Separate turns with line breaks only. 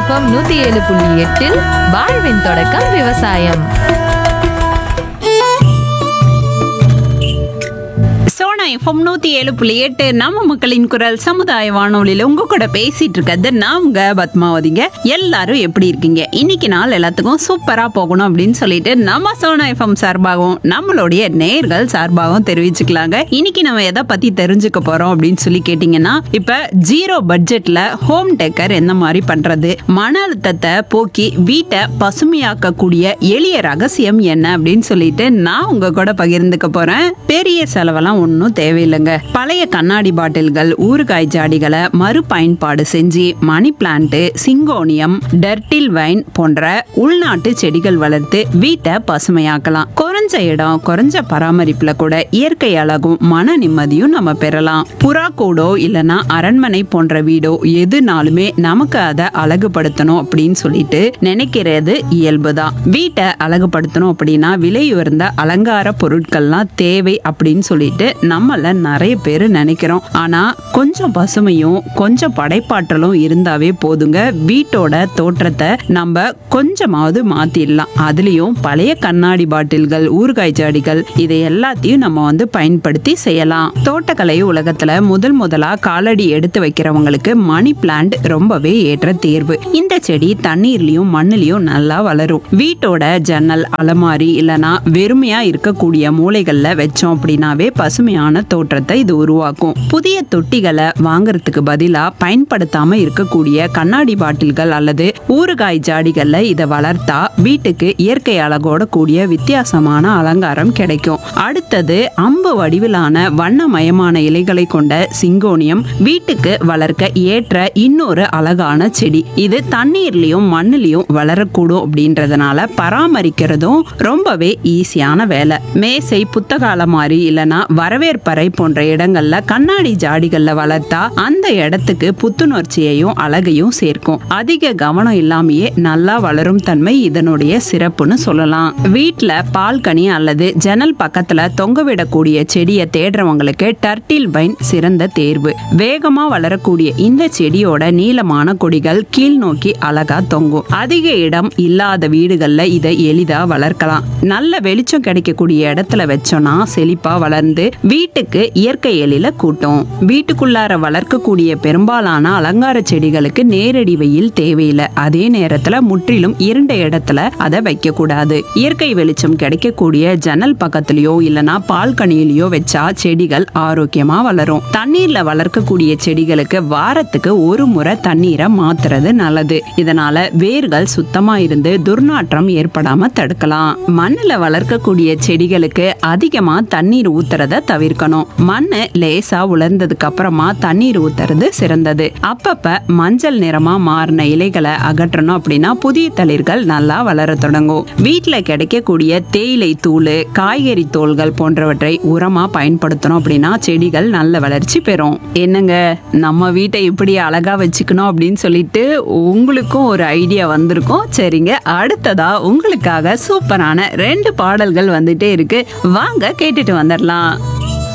FM நூத்தி ஏழு புள்ளி எட்டில் வாழ்வின் தொடக்கம் விவசாயம்
சோனா எஃப்எம் நூத்தி ஏழு புள்ளி எட்டு நம்ம மக்களின் குரல் சமுதாய வானொலியில உங்க கூட பேசிட்டு இருக்கிறது நான் உங்க பத்மாவதிங்க எல்லாரும் எப்படி இருக்கீங்க இன்னைக்கு நாள் எல்லாத்துக்கும் சூப்பரா போகணும் அப்படின்னு சொல்லிட்டு நம்ம சோனா எஃப்எம் சார்பாகவும் நம்மளுடைய நேர்கள் சார்பாகவும் தெரிவிச்சுக்கலாங்க இன்னைக்கு நம்ம எதை பத்தி தெரிஞ்சுக்க போறோம் அப்படின்னு சொல்லி கேட்டீங்கன்னா இப்ப ஜீரோ பட்ஜெட்ல ஹோம் டெக்கர் எந்த மாதிரி பண்றது மன அழுத்தத்தை போக்கி வீட்டை பசுமையாக்கக்கூடிய எளிய ரகசியம் என்ன அப்படின்னு சொல்லிட்டு நான் உங்க கூட பகிர்ந்துக்க போறேன் பெரிய செலவெல்லாம் ஒன்றும் தேவையில்லைங்க பழைய கண்ணாடி பாட்டில்கள் ஊறுகாய் ஜாடிகளை மறுபயன்பாடு செஞ்சு money plant syngonium turtle vine போன்ற உள்நாட்டு செடிகள் வளர்த்து வீட்டை பசுமையாக்கலாம் குறைஞ்ச இடம் குறைஞ்ச பராமரிப்புல கூட இயற்கை அழகும் மன நிம்மதியும் நம்ம பெறலாம் புறா கூடோ இல்லனா அரண்மனை போன்ற வீடோ எதுனாலுமே நமக்கு அதை அழகுபடுத்தணும் அப்படின்னு சொல்லிட்டு நினைக்கிறது இயல்புதான் வீட்டை அழகுபடுத்தணும் அப்படின்னா விலை உயர்ந்த அலங்கார பொருட்கள்லாம் தேவை அப்படின்னு சொல்லிட்டு நம்மள நிறைய பேர் நினைக்கிறோம் ஆனா கொஞ்சம் பசுமையும் கொஞ்சம் படைப்பாற்றலும் இருந்தாவே போதுங்க வீட்டோட தோற்றத்தை நம்ம கொஞ்சமாவது மாத்திடலாம் அதுலயும் பழைய கண்ணாடி பாட்டில்கள் ஊறுகாய் ஜாடிகள் இதை எல்லாத்தையும் நம்ம வந்து பயன்படுத்தி செய்யலாம் தோட்டக்கலை உலகத்துல முதல் முதலா காலடி எடுத்து வைக்கிறவங்களுக்கு மணி பிளான்ட் ரொம்பவே ஏற்ற தேர்வு இந்த செடி தண்ணீர்லயும் மண்ணுலயும் நல்லா வளரும் வீட்டோட ஜன்னல் அலமாரி இல்லனா வெறுமையா இருக்கக்கூடிய மூலைகள்ல வச்சோம் அப்படின்னாவே பசுமையான தோற்றத்தை இது உருவாக்கும் புதிய தொட்டிகளை வாங்குறதுக்கு பதிலா பயன்படுத்தாம இருக்கக்கூடிய கண்ணாடி பாட்டில்கள் அல்லது ஊறுகாய் ஜாடிகள்ல இதை வளர்த்தா வீட்டுக்கு இயற்கை அழகோட கூடிய வித்தியாசமான அலங்காரம் கிடைக்கும் அடுத்தது அம்பு வடிவிலான வண்ணமயமான இலைகளை கொண்ட சிங்கோனியம் வீட்டுக்கு வளர்க்க ஏற்ற இன்னொரு அழகான செடி இது தண்ணீர்லயும் மண்ணுலயும் வளரக்கூடும் அப்படின்றதுனால பராமரிக்கிறதும் ரொம்பவே ஈஸியான வேலை மேசை புத்தக அலமாரி இல்லனா வரவேற்பறை போன்ற இடங்கள்ல கண்ணாடி ஜாடிகள்ல வளர்த்தா அந்த இடத்துக்கு புத்துணர்ச்சியையும் அழகையும் சேர்க்கும் அதிக கவனம் இல்லாமயே நல்லா வளரும் தன்மை இதனுடைய சிறப்புன்னு சொல்லலாம் வீட்ல பால்கனி அல்லது ஜன்னல் பக்கத்துல தொங்கவிடக்கூடிய செடியை தேடுறவங்களுக்கு டர்டில் பைன் சிறந்த தேர்வு வேகமா வளரக்கூடிய இந்த செடியோட நீளமான கொடிகள் கீழ் நோக்கி அழகா தொங்கும் அதிக இடம் இல்லாத வீடுகள்ல இதை எளிதா வளர்க்கலாம் நல்ல வெளிச்சம் கிடைக்கக்கூடிய இடத்துல வச்சோம்னா செழிப்பா வளர்ந்து வீட்டுக்கு இயற்கை எழில கூட்டும் வீட்டுக்குள்ளார வளர்க்கக்கூடிய பெரும்பாலான அலங்கார செடிகளுக்கு நேரடி வெயில் தேவையில்லை அதே நேரத்துல முற்றிலும் இருண்ட இடத்துல அதை வைக்க கூடாது இயற்கை வெளிச்சம் கிடைக்கக்கூடிய ஜன்னல் பக்கத்துலயோ இல்லனா பால்கனியிலயோ வச்சா செடிகள் ஆரோக்கியமா வளரும் தண்ணீர்ல வளர்க்கக்கூடிய செடிகளுக்கு வாரத்துக்கு ஒரு முறை தண்ணீரை மாத்துறது நல்லது இதனால வேர்கள் சுத்தமா இருந்து துர்நாற்றம் ஏற்படாம தடுக்கலாம் மண்ணுல வளர்க்கக்கூடிய செடிகளுக்கு அதிகமா தண்ணீர் ஊத்துறத தவிர்க்கணும் மண்ணு லேசா உலர்ந்ததுக்கு அப்புறமா தண்ணீர் ஊத்துறது சிறந்தது அப்பப்ப மஞ்சள் நிறமா மாறின இலைகளை அகற்றணும் அப்படின்னா புதிய தளிர்கள் நல்லா வளர தொடங்கும் வீட்ல கிடைக்கக்கூடிய தேயிலை தூள் காய்கறி தோல்கள் போன்றவற்றை உரமா பயன்படுத்தணும் அப்படின்னா செடிகள் நல்ல வளர்ச்சி பெறும் என்னங்க நம்ம வீட்டை இப்படி அழகா வச்சுக்கணும் அப்படின்னு சொல்லிட்டு உங்களுக்கும் ஒரு ஐடியா வந்திருக்கும் சரிங்க அடுத்ததா உங்களுக்காக சூப்பரான ரெண்டு பாடல்கள் வந்துட்டே இருக்கு வாங்க கேட்டுட்டு வந்துடலாம்